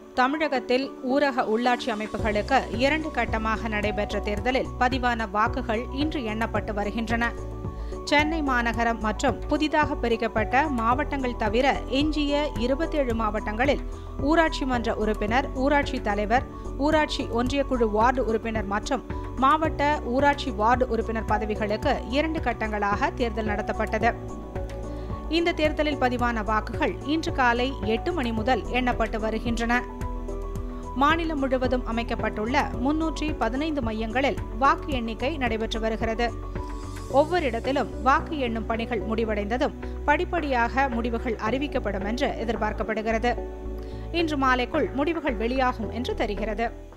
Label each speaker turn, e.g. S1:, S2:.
S1: தமிழகத்தில் ஊரக உள்ளாட்சி அமைப்புகளுக்கு இரண்டு கட்டமாக நடைபெற்ற தேர்தலில் பதிவான வாக்குகள் இன்று எண்ணப்பட்டு வருகின்றன சென்னை மாநகரம் மற்றும் புதிதாக பிரிக்கப்பட்ட மாவட்டங்கள் தவிர எஞ்சிய இருபத்தேழு மாவட்டங்களில் ஊராட்சி மன்ற உறுப்பினர் ஊராட்சி தலைவர் ஊராட்சி ஒன்றியக்குழு வார்டு உறுப்பினர் மற்றும் மாவட்ட ஊராட்சி வார்டு உறுப்பினர் பதவிகளுக்கு இரண்டு கட்டங்களாக தேர்தல் நடத்தப்பட்டது இந்த தேர்தலில் பதிவான வாக்குகள் இன்று காலை எட்டு மணி முதல் எண்ணப்பட்டு வருகின்றன மாநிலம் முழுவதும் அமைக்கப்பட்டுள்ள முன்னூற்றி பதினைந்து மையங்களில் வாக்கு எண்ணிக்கை நடைபெற்று வருகிறது ஒவ்வொரு இடத்திலும் வாக்கு எண்ணும் பணிகள் முடிவடைந்ததும் படிப்படியாக முடிவுகள் அறிவிக்கப்படும் என்று எதிர்பார்க்கப்படுகிறது இன்று மாலைக்குள் முடிவுகள் வெளியாகும் என்று தெரிகிறது